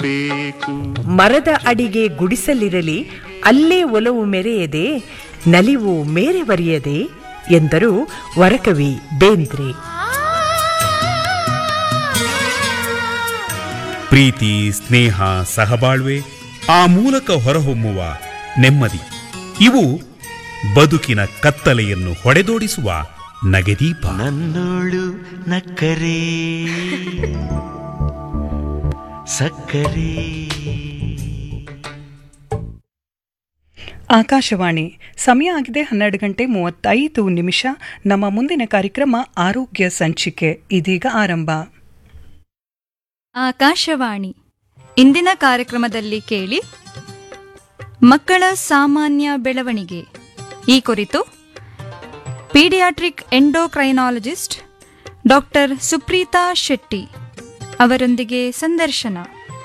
ಬೇಕು ಮರದ ಅಡಿಗೆ ಗುಡಿಸಲಿರಲಿ ಅಲ್ಲೇ ಒಲವು ಮೆರೆಯದೆ ನಲಿವು ಮೇರೆ ಬರೆಯದೆ ಎಂದರು ವರಕವಿ ಬೇಂದ್ರೆ ಪ್ರೀತಿ ಸ್ನೇಹ ಸಹಬಾಳ್ವೆ ಆ ಮೂಲಕ ಹೊರಹೊಮ್ಮುವ ನೆಮ್ಮದಿ ಇವು ಬದುಕಿನ ಕತ್ತಲೆಯನ್ನು ಹೊಡೆದೋಡಿಸುವ ನಗೆದೀಪ ನನ್ನೋಳು ನಕ್ಕರೆ ಸಕ್ಕರೆ ಆಕಾಶವಾಣಿ ಸಮಯ ಆಗಿದೆ ಹನ್ನೆರಡು ಗಂಟೆ ಮೂವತ್ತೈದು ನಿಮಿಷ ನಮ್ಮ ಮುಂದಿನ ಕಾರ್ಯಕ್ರಮ ಆರೋಗ್ಯ ಸಂಚಿಕೆ ಇದೀಗ ಆರಂಭ ಆಕಾಶವಾಣಿ ಇಂದಿನ ಕಾರ್ಯಕ್ರಮದಲ್ಲಿ ಕೇಳಿ ಮಕ್ಕಳ ಸಾಮಾನ್ಯ ಬೆಳವಣಿಗೆ ಈ ಕುರಿತು paediatric endocrinologist doctor Supreetha Shetty ಅವರೊಂದಿಗೆ ಸಂದರ್ಶನ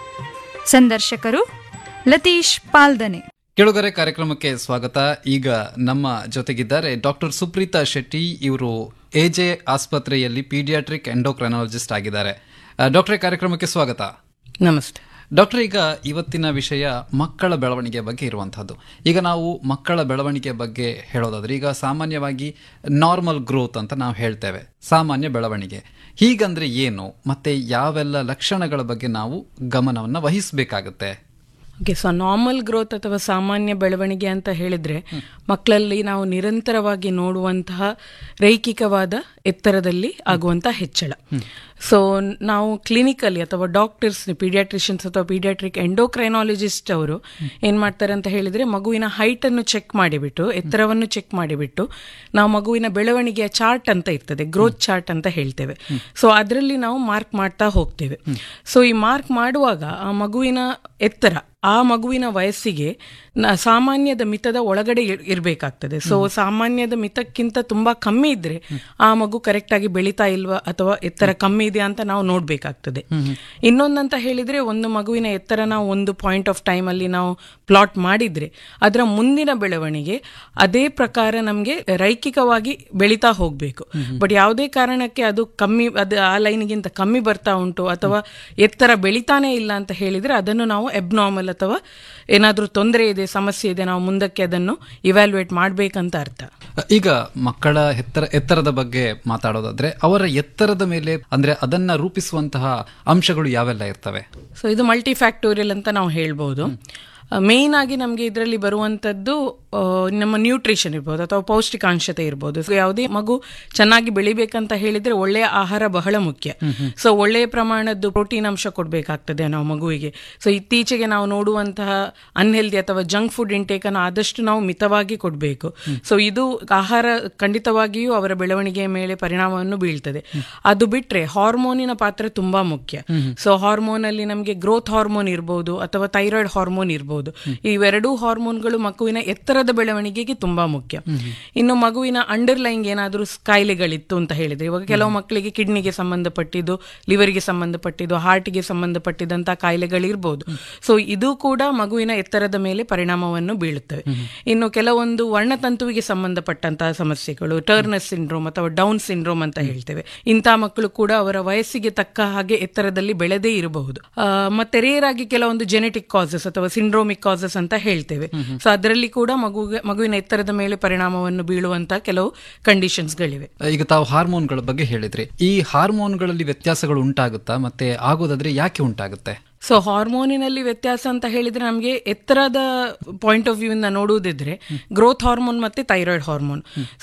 ಸಂದರ್ಶಕರು ಲತೀಶ್ ಪಾಲ್ದನೆ ಕೆಳಗರೆ ಕಾರ್ಯಕ್ರಮಕ್ಕೆ ಸ್ವಾಗತ ಈಗ ನಮ್ಮ ಜೊತೆಗಿದ್ದಾರೆ ಡಾಕ್ಟರ್ ಸುಪ್ರೀತಾ ಶೆಟ್ಟಿ ಇವರು ಎಜೆ ಆಸ್ಪತ್ರೆಯಲ್ಲಿ ಪೀಡಿಯಾಟ್ರಿಕ್ ಎಂಡೋಕ್ರೈನಾಲಜಿಸ್ಟ್ ಆಗಿದ್ದಾರೆ ಆ, ಡಾಕ್ಟ್ರೇ ಕಾರ್ಯಕ್ರಮಕ್ಕೆ ಸ್ವಾಗತ ನಮಸ್ತೆ ಡಾಕ್ಟರ್ ಈಗ ಇವತ್ತಿನ ವಿಷಯ ಮಕ್ಕಳ ಬೆಳವಣಿಗೆ ಬಗ್ಗೆ ಇರುವಂತಹದ್ದು ಈಗ ನಾವು ಮಕ್ಕಳ ಬೆಳವಣಿಗೆ ಬಗ್ಗೆ ಹೇಳೋದಾದ್ರೆ ಈಗ ಸಾಮಾನ್ಯವಾಗಿ ನಾರ್ಮಲ್ ಗ್ರೋತ್ ಅಂತ ನಾವು ಹೇಳ್ತೇವೆ ಸಾಮಾನ್ಯ ಬೆಳವಣಿಗೆ ಹೀಗಂದ್ರೆ ಏನು ಮತ್ತೆ ಯಾವೆಲ್ಲ ಲಕ್ಷಣಗಳ ಬಗ್ಗೆ ನಾವು ಗಮನವನ್ನು ವಹಿಸಬೇಕಾಗುತ್ತೆ ಓಕೆ ಸೊ ನಾರ್ಮಲ್ ಗ್ರೋತ್ ಅಥವಾ ಸಾಮಾನ್ಯ ಬೆಳವಣಿಗೆ ಅಂತ ಹೇಳಿದ್ರೆ ಮಕ್ಕಳಲ್ಲಿ ನಾವು ನಿರಂತರವಾಗಿ ನೋಡುವಂತಹ ರೈಕಿಕವಾದ ಎತ್ತರದಲ್ಲಿ ಆಗುವಂತಹ ಹೆಚ್ಚಳ ಸೊ ನಾವು ಕ್ಲಿನಿಕಲ್ಲಿ ಅಥವಾ ಡಾಕ್ಟರ್ಸ್ ಪೀಡಿಯಾಟ್ರಿಷಿಯನ್ಸ್ ಅಥವಾ ಪೀಡಿಯಾಟ್ರಿಕ್ ಎಂಡೋಕ್ರೈನಾಲಜಿಸ್ಟ್ ಅವರು ಏನ್ ಮಾಡ್ತಾರೆ ಅಂತ ಹೇಳಿದ್ರೆ ಮಗುವಿನ ಹೈಟ್ ಅನ್ನು ಚೆಕ್ ಮಾಡಿಬಿಟ್ಟು ಎತ್ತರವನ್ನು ಚೆಕ್ ಮಾಡಿಬಿಟ್ಟು ನಾವು ಮಗುವಿನ ಬೆಳವಣಿಗೆಯ ಚಾರ್ಟ್ ಅಂತ ಇರ್ತದೆ ಗ್ರೋತ್ ಚಾರ್ಟ್ ಅಂತ ಹೇಳ್ತೇವೆ ಸೊ ಅದರಲ್ಲಿ ನಾವು ಮಾರ್ಕ್ ಮಾಡ್ತಾ ಹೋಗ್ತೇವೆ ಸೊ ಈ ಮಾರ್ಕ್ ಮಾಡುವಾಗ ಆ ಮಗುವಿನ ಎತ್ತರ ಆ ಮಗುವಿನ ವಯಸ್ಸಿಗೆ ನ- ಸಾಮಾನ್ಯದ ಮಿತದ ಒಳಗಡೆ ಇರ್- ಇರ್ಬೇಕಾಗ್ತದೆ ಸೊ ಸಾಮಾನ್ಯದ ಮಿತಕ್ಕಿಂತ ತುಂಬಾ ಕಮ್ಮಿ ಇದ್ರೆ ಆ ಮಗು ಕರೆಕ್ಟ್ ಆಗಿ ಬೆಳೀತಾ ಇಲ್ವಾ ಅಥವಾ ಎತ್ತರ ಕಮ್ಮಿ ಇದೆಯಾ ಅಂತ ನಾವು ನೋಡ್ಬೇಕಾಗ್ತದೆ ಇನ್ನೊಂದಂತ ಹೇಳಿದ್ರೆ ಒಂದು ಮಗುವಿನ ಎತ್ತರ ನಾವು ಒಂದು ಪಾಯಿಂಟ್ ಆಫ್ ಟೈಮ್ ಅಲ್ಲಿ ನಾವು ಪ್ಲಾಟ್ ಮಾಡಿದ್ರೆ ಅದರ ಮುಂದಿನ ಬೆಳವಣಿಗೆ ಅದೇ ಪ್ರಕಾರ ನಮಗೆ ರೈಕಿಕವಾಗಿ ಬೆಳೀತಾ ಹೋಗ್ಬೇಕು ಬಟ್ ಯಾವುದೇ ಕಾರಣಕ್ಕೆ ಅದು ಕಮ್ಮಿ ಅದು ಆ ಲೈನ್ಗಿಂತ ಕಮ್ಮಿ ಬರ್ತಾ ಉಂಟು ಅಥವಾ ಎತ್ತರ ಬೆಳಿತಾನೆ ಇಲ್ಲ ಅಂತ ಹೇಳಿದ್ರೆ ಅದನ್ನು ನಾವು ಎಬ್ನಾರ್ಮಲ್ ಅಥವಾ ಏನಾದರೂ ತೊಂದರೆ ಇದೆ ಸಮಸ್ಯೆ ಇದೆ ನಾವು ಮುಂದಕ್ಕೆ ಅದನ್ನು ಇವ್ಯಾಲ್ಯೂಯೇಟ್ ಮಾಡ್ಬೇಕಂತ ಅರ್ಥ ಈಗ ಮಕ್ಕಳ ಎತ್ತರ ಎತ್ತರದ ಬಗ್ಗೆ ಮಾತಾಡೋದಾದ್ರೆ ಅವರ ಎತ್ತರದ ಮೇಲೆ ಅಂದ್ರೆ ಅದನ್ನ ರೂಪಿಸುವಂತಹ ಅಂಶಗಳು ಯಾವೆಲ್ಲ ಇರ್ತವೆ ಸೊ ಇದು ಮಲ್ಟಿ ಫ್ಯಾಕ್ಟೋರಿಯಲ್ ಅಂತ ನಾವು ಹೇಳ್ಬೋದು ಮೇಯ್ನ್ ಆಗಿ ನಮಗೆ ಇದರಲ್ಲಿ ಬರುವಂತದ್ದು ಆ, ನಮ್ಮ ನ್ಯೂಟ್ರಿಷನ್ ಇರ್ಬೋದು ಅಥವಾ ಪೌಷ್ಟಿಕಾಂಶತೆ ಇರ್ಬೋದು So, ಯಾವುದೇ ಮಗು ಚೆನ್ನಾಗಿ ಬೆಳಿಬೇಕಂತ ಹೇಳಿದ್ರೆ ಒಳ್ಳೆಯ ಆಹಾರ ಬಹಳ ಮುಖ್ಯ ಸೊ ಒಳ್ಳೆಯ ಪ್ರಮಾಣದ್ದು ಪ್ರೋಟೀನ್ ಅಂಶ ಕೊಡಬೇಕಾಗ್ತದೆ ನಾವು ಮಗುವಿಗೆ ಸೊ ಇತ್ತೀಚೆಗೆ ನಾವು ನೋಡುವಂತಹ ಅನ್ಹೆಲ್ದಿ ಅಥವಾ ಜಂಕ್ ಫುಡ್ ಇಂಟೇಕ್ ಅನ್ನು ಆದಷ್ಟು ನಾವು ಮಿತವಾಗಿ ಕೊಡಬೇಕು ಸೊ ಇದು ಆಹಾರ ಖಂಡಿತವಾಗಿಯೂ ಅವರ ಬೆಳವಣಿಗೆಯ ಮೇಲೆ ಪರಿಣಾಮವನ್ನು ಬೀಳ್ತದೆ ಅದು ಬಿಟ್ರೆ ಹಾರ್ಮೋನಿನ ಪಾತ್ರ ತುಂಬಾ ಮುಖ್ಯ ಸೊ ಹಾರ್ಮೋನ್ ಅಲ್ಲಿ ನಮಗೆ ಗ್ರೋತ್ ಹಾರ್ಮೋನ್ ಇರ್ಬೋದು ಅಥವಾ ಥೈರಾಯ್ಡ್ ಹಾರ್ಮೋನ್ ಇರ್ಬೋದು ಇವೆರಡೂ ಹಾರ್ಮೋನ್ಗಳು ಮಗುವಿನ ಎತ್ತರದ ಬೆಳವಣಿಗೆಗೆ ತುಂಬಾ ಮುಖ್ಯ ಇನ್ನು ಮಗುವಿನ ಅಂಡರ್ಲೈಂಗ್ ಏನಾದರೂ ಕಾಯಿಲೆಗಳಿತ್ತು ಅಂತ ಹೇಳಿದ್ರೆ ಇವಾಗ ಕೆಲವು ಮಕ್ಕಳಿಗೆ ಕಿಡ್ನಿಗೆ ಸಂಬಂಧಪಟ್ಟಿದ್ದು ಲಿವರ್ಗೆ ಸಂಬಂಧಪಟ್ಟಿದ್ದು ಹಾರ್ಟ್ಗೆ ಸಂಬಂಧಪಟ್ಟಿದಂತಹ ಕಾಯಿಲೆಗಳಿರ್ಬೋದು ಸೊ ಇದು ಕೂಡ ಮಗುವಿನ ಎತ್ತರದ ಮೇಲೆ ಪರಿಣಾಮವನ್ನು ಬೀಳುತ್ತವೆ ಇನ್ನು ಕೆಲವೊಂದು ವರ್ಣತಂತುವಿಗೆ ಸಂಬಂಧಪಟ್ಟಂತಹ ಸಮಸ್ಯೆಗಳು ಟರ್ನಸ್ ಸಿಂಡ್ರೋಮ್ ಅಥವಾ ಡೌನ್ ಸಿಂಡ್ರೋಮ್ ಅಂತ ಹೇಳ್ತೇವೆ ಇಂತಹ ಮಕ್ಕಳು ಕೂಡ ಅವರ ವಯಸ್ಸಿಗೆ ತಕ್ಕ ಹಾಗೆ ಎತ್ತರದಲ್ಲಿ ಬೆಳೆದೇ ಇರಬಹುದು ಆ, ಮತ್ತೆ ರೇರ್ ಆಗಿ ಕೆಲವೊಂದು ಜೆನೆಟಿಕ್ ಕಾಸಸ್ ಅಥವಾ ಸಿಂಡ್ರೋಮಿಕ್ ಕಾಸಸ್ ಅಂತ ಹೇಳ್ತೇವೆ ಸೊ ಅದರಲ್ಲಿ ಕೂಡ ಮಗುಗೆ ಮಗುವಿನ ಎತ್ತರದ ಮೇಲೆ ಪರಿಣಾಮವನ್ನು ಬೀಳುವಂತಹ ಕೆಲವು ಕಂಡೀಷನ್ಸ್ಗಳಿವೆ ಈಗ ತಾವು ಹಾರ್ಮೋನ್ಗಳ ಬಗ್ಗೆ ಹೇಳಿದ್ರಿ ಈ ಹಾರ್ಮೋನ್ಗಳಲ್ಲಿ ವ್ಯತ್ಯಾಸಗಳು ಉಂಟಾಗುತ್ತಾ ಮತ್ತೆ ಆಗೋದಾದ್ರೆ ಯಾಕೆ ಉಂಟಾಗುತ್ತೆ ಸೊ ಹಾರ್ಮೋನಿನಲ್ಲಿ ವ್ಯತ್ಯಾಸ ಅಂತ ಹೇಳಿದ್ರೆ ನಮಗೆ ಎತ್ತರದ ಪಾಯಿಂಟ್ ಆಫ್ ವ್ಯೂ ಇಂದ ನೋಡುವುದಿದ್ರೆ ಗ್ರೋತ್ ಹಾರ್ಮೋನ್ ಮತ್ತೆ ಥೈರಾಯ್ಡ್ ಹಾರ್ಮೋನ್